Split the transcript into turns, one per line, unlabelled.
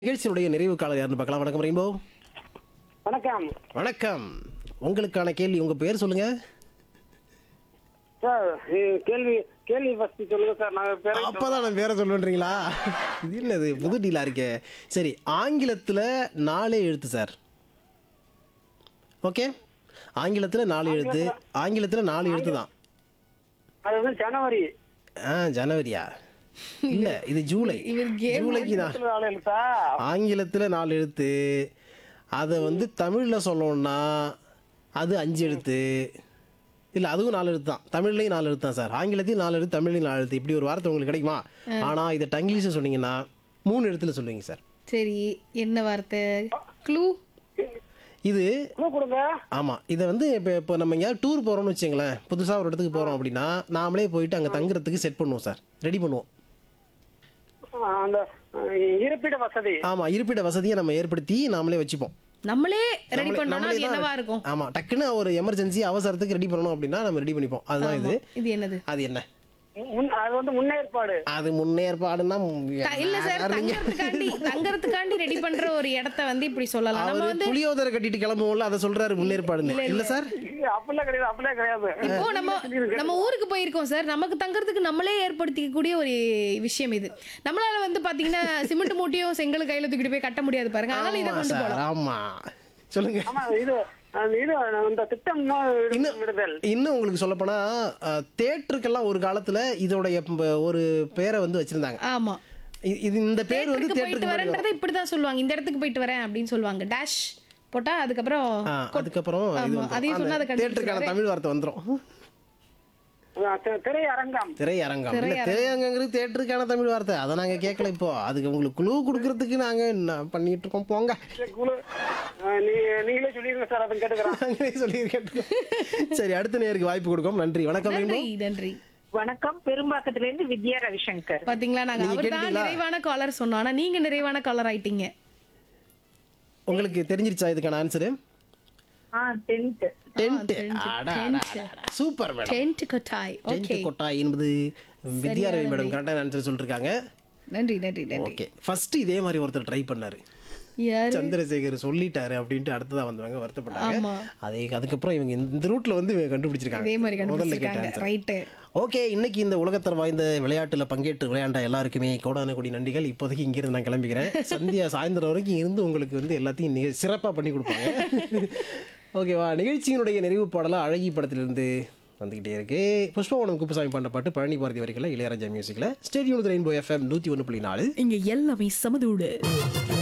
நிகழ்ச்சியினுடைய நிறைவு காலம் யாருன்னு பார்க்கலாம் வணக்கம் ரெயின்போ
வணக்கம்
வணக்கம் உங்களுக்கான கேள்வி உங்க பேர் சொல்லுங்க
சார் இது கேள்வி கேள்வி ஃபர்ஸ்ட் சொல்லுங்க சார் நான் பேரை
அப்பதான் நான் பேரை சொல்லுன்றீங்களா இது என்னது புது டீலா இருக்கே சரி ஆங்கிலத்துல நாலே எழுத்து சார் ஓகே ஆங்கிலத்துல நாலு எழுத்து ஆங்கிலத்துல நாலு எழுத்து தான்
அது வந்து ஜனவரி
ஆ ஜனவரியா இல்ல இது ஜூலை ஜூலைக்கு தான்
ஆள் எழுத்தா
ஆங்கிலத்துல நாலு எழுத்து அதை வந்து தமிழ்ல சொல்லணும்னா அது அஞ்சு எழுத்து இல்ல அதுவும் நாலு எழுத்து தான் தமிழ்லையும் நாலு எழுத்து தான் சார் ஆங்கிலத்தையும் நாலு எழுத்து தமிழ்லையும் நாலு எழுத்து இப்படி ஒரு வார்த்தை உங்களுக்கு கிடைக்குமா ஆனா இதை டங்கிலீஷ் சொன்னீங்கன்னா மூணு எழுத்துல சொல்லுவீங்க சார்
சரி என்ன வார்த்தை க்ளூ
இது
clue கொடுங்க
ஆமா இதை வந்து இப்போ இப்போ நம்ம எங்கேயாவது டூர் போறோம்னு வச்சுங்களேன் புதுசா ஒரு இடத்துக்கு போறோம் அப்படின்னா நாமளே போயிட்டு அங்க தங்குறதுக்கு செட் பண்ணுவோம் சார் ரெடி பண்ணுவோம்
ஆ, அந்த அஹ், இருப்பிட வசதி
ஆமா இருப்பிட வசதியை நம்ம ஏற்படுத்தி நாமளே வச்சுப்போம்
நம்மளே ரெடி
நம்மளே-
பண்ணோம்னா
நம்மளே
அது
தான்
என்னவா இருக்கும்
ஆமா டக்குன்னு ஒரு எமர்ஜென்சி அவசரத்துக்கு ரெடி பண்ணணும் அப்படின்னா நம்ம ரெடி பண்ணிப்போம் அதுதான் இது
இது என்னது
அது என்ன
முன் அது வந்து முன்னேற்பாடு
அது முன்னேற்பாடுன்னா
த- இல்ல சார் தங்கறதுக்காண்டி தங்கறதுக்காண்டி ரெடி பண்ற ஒரு இடத்த வந்து இப்படி சொல்லலாம் நம்ம
அவரு
வந்து
புளியோதரை கட்டிட்டு கிளம்புவோம்ல அதை சொல்றாரு முன்னேற்பாடுன்னு இல்ல சார்
இது அப்படிலாம் கிடையாது அப்படிலாம் கிடையாது
இப்போ நம்ம நம்ம ஊருக்கு போயிருக்கோம் சார் நமக்கு தங்கறதுக்கு நம்மளே ஏற்படுத்திக்கக்கூடிய ஒரு விஷயம் இது நம்மளால வந்து பாத்தீங்கன்னா சிமெண்ட் மூட்டையும் செங்கல் கையில தூக்கிட்டு போய் கட்ட முடியாது பாருங்க அதனால இதை
ஆமா
கொண்டு
சார்
போலாம்
ஆமா சொல்லுங்க
ஆமா இது அந்த இது இந்த திட்டம் இன்னும்
இன்னும்
விடுதல்
இன்னும் உங்களுக்கு சொல்லப்போனா அஹ், தேட்டருக்கெல்லாம் ஒரு காலத்துல இதோடைய ப- ஒரு பேரை வந்து வச்சிருந்தாங்க
ஆமா
இ- இது இந்த பேர் வந்து
தேட்டருக்கு போயிட்டு
தேட்டருக்கு முன்னாடி
வரேன்றதை இப்படிதான் சொல்லுவாங்க இந்த இடத்துக்கு போயிட்டு வரேன் அப்படின்னு சொல்லுவாங்க டேஷ் போட்டா அதுக்கப்புறம்
ஆ, அதுக்கப்புறம் இது
ஆமா,
வந்துரும்.
அதையும்
அந்த
சொன்னா அதை
தேட்டருக்கான தமிழ் வார்த்தை வந்துரும்
அஹ், தி- திரையரங்கம்
திரையரங்கம் இல்ல திரையரங்கிறது தேட்டருக்கான தமிழ் வார்த்தை அதை நாங்க கேட்கல இப்போ அதுக்கு உங்களுக்கு குழு கொடுக்கறதுக்கு நாங்க என்ன பண்ணிட்டு இருக்கோம் போங்க
குழு அஹ், நீ- நீங்களே சொல்லிருங்க சார் அதை கேட்டுக்கிறேன்
நாங்களே சொல்லி கேட்டுக்கோம் சரி அடுத்த நேருக்கு வாய்ப்பு கொடுக்கும் நன்றி வணக்கம்
நன்றி
ரெயின்போ.
நன்றி
வணக்கம் பெரும்பாக்கத்துல இருந்து வித்யா ரவிசங்கர்
பாத்தீங்களா நாங்க
நீங்க
அவர் தான்
கேட்டீங்களா?
நிறைவான காலர் சொன்னோம் ஆனா நீங்க நிறைவான காலர் ஆயிட்டீங்க
உங்களுக்கு தெரிஞ்சிருச்சா இதுக்கான ஆன்சரு
ஆ tenth
tent super madam
tent கொட்டாய்
டென்ட்
ஓகே
கொட்டாய் என்பது வித்யாரவி மேடம் கரெக்டான ஆன்சர் சொல்லிருக்காங்க
நன்றி நன்றி நன்றி
ஓகே ஃபர்ஸ்ட் இதே மாதிரி ஒருத்தர் ட்ரை பண்ணாரு
யாரு
சந்திரசேகர் சொல்லிட்டாரு அப்படின்ட்டு அடுத்ததா வந்தவங்க வருத்தப்பட்டாங்க
ஆமா.
அதே அதுக்கப்புறம் இவங்க இந்த ரூட்ல வந்து இவங்க கண்டுபிடிச்சிருக்காங்க
இதே மாதிரி
முதல்ல கேட்ட
கண்டுபிடிச்சிருக்காங்க
answer.
ரைட்டு
ஓகே இன்னைக்கு இந்த உலகத்தர் வாய்ந்த விளையாட்டுல பங்கேற்று விளையாண்ட எல்லாருக்குமே கோடான கொடி நன்றிகள் இப்போதைக்கு இங்கிருந்து நான் கிளம்பிக்கிறேன் சந்தியா சாயந்தரம் வரைக்கும் இருந்து உங்களுக்கு வந்து எல்லாத்தையும் நிக- சிறப்பா பண்ணி கொடுப்பாங்க ஓகேவா நிகழ்ச்சியினுடைய நிறைவு பாடலாம் அழகி படத்திலிருந்து வந்துகிட்டே இருக்கு புஷ்பவனம் குப்புசாமி பண்ண பாட்டு பழனி பாரதி வரிகளில் இளையராஜா மியூசிக்கில் ஸ்டேடியம் ரெயின்போ எஃப்எம் நூற்றி ஒன்று புள்ளி நாலு
இங்க எல்லாமே சமதூடு